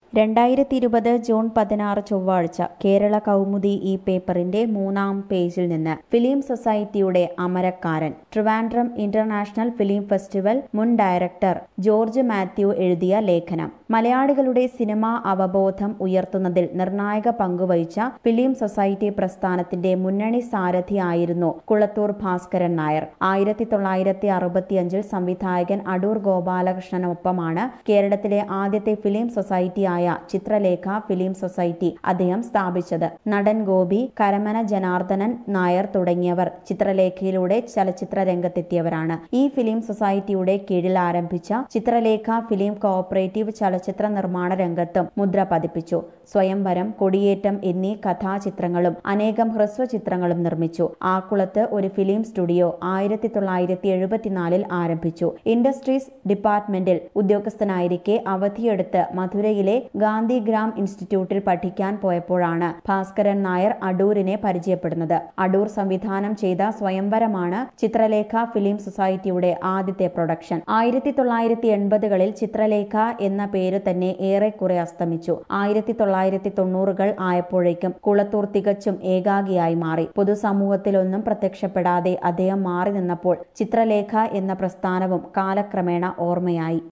രണ്ടായിരത്തി ഇരുപത് ജൂൺ പതിനാറ് ചൊവ്വാഴ്ച കേരള കൗമുദി ഈ പേപ്പറിന്റെ മൂന്നാം പേജിൽ നിന്ന് ഫിലിം സൊസൈറ്റിയുടെ അമരക്കാരൻ ട്രിവാൻഡ്രം ഇന്റർനാഷണൽ ഫിലിം ഫെസ്റ്റിവൽ മുൻ ഡയറക്ടർ ജോർജ് മാത്യു എഴുതിയ ലേഖനം മലയാളികളുടെ സിനിമാ അവബോധം ഉയർത്തുന്നതിൽ നിർണായക പങ്കുവഹിച്ച ഫിലിം സൊസൈറ്റി പ്രസ്ഥാനത്തിന്റെ മുന്നണി സാരഥിയായിരുന്നു കുളത്തൂർ ഭാസ്കരൻ നായർ ആയിരത്തി തൊള്ളായിരത്തി അറുപത്തിയഞ്ചിൽ സംവിധായകൻ അടൂർ ഗോപാലകൃഷ്ണനൊപ്പമാണ് കേരളത്തിലെ ആദ്യത്തെ ഫിലിം സൊസൈറ്റിയായ ചിത്രലേഖ ഫിലിം സൊസൈറ്റി അദ്ദേഹം സ്ഥാപിച്ചത് നടൻ ഗോപി കരമന ജനാർദ്ദനൻ നായർ തുടങ്ങിയവർ ചിത്രലേഖയിലൂടെ ചലച്ചിത്ര രംഗത്തെത്തിയവരാണ് ഈ ഫിലിം സൊസൈറ്റിയുടെ കീഴിൽ ആരംഭിച്ച ചിത്രലേഖ ഫിലിം കോഓപ്പറേറ്റീവ് ചലച്ചിത്ര നിർമ്മാണ രംഗത്തും മുദ്ര പതിപ്പിച്ചു സ്വയംവരം കൊടിയേറ്റം എന്നീ കഥാചിത്രങ്ങളും അനേകം ഹ്രസ്വ ചിത്രങ്ങളും നിർമ്മിച്ചു ആക്കുളത്ത് ഒരു ഫിലിം സ്റ്റുഡിയോ ആയിരത്തി തൊള്ളായിരത്തി എഴുപത്തിനാലിൽ ആരംഭിച്ചു ഇൻഡസ്ട്രീസ് ഡിപ്പാർട്ട്മെന്റിൽ ഉദ്യോഗസ്ഥനായിരിക്കെ അവധിയെടുത്ത് മധുരയിലെ ഗാന്ധിഗ്രാം ഇൻസ്റ്റിറ്റ്യൂട്ടിൽ പഠിക്കാൻ പോയപ്പോഴാണ് ഭാസ്കരൻ നായർ അടൂരിനെ പരിചയപ്പെടുന്നത് അടൂർ സംവിധാനം ചെയ്ത സ്വയംവരമാണ് ചിത്രലേഖ ഫിലിം സൊസൈറ്റിയുടെ ആദ്യത്തെ പ്രൊഡക്ഷൻ ആയിരത്തി തൊള്ളായിരത്തി എൺപതുകളിൽ ചിത്രലേഖ എന്ന പേര് തന്നെ ഏറെക്കുറെ അസ്തമിച്ചു ആയിരത്തി തൊള്ളായിരത്തി തൊണ്ണൂറുകൾ ആയപ്പോഴേക്കും കുളത്തൂർ തികച്ചും ഏകാഗിയായി മാറി പൊതുസമൂഹത്തിലൊന്നും പ്രത്യക്ഷപ്പെടാതെ അദ്ദേഹം മാറി നിന്നപ്പോൾ ചിത്രലേഖ എന്ന പ്രസ്ഥാനവും കാലക്രമേണ ഓർമ്മയായി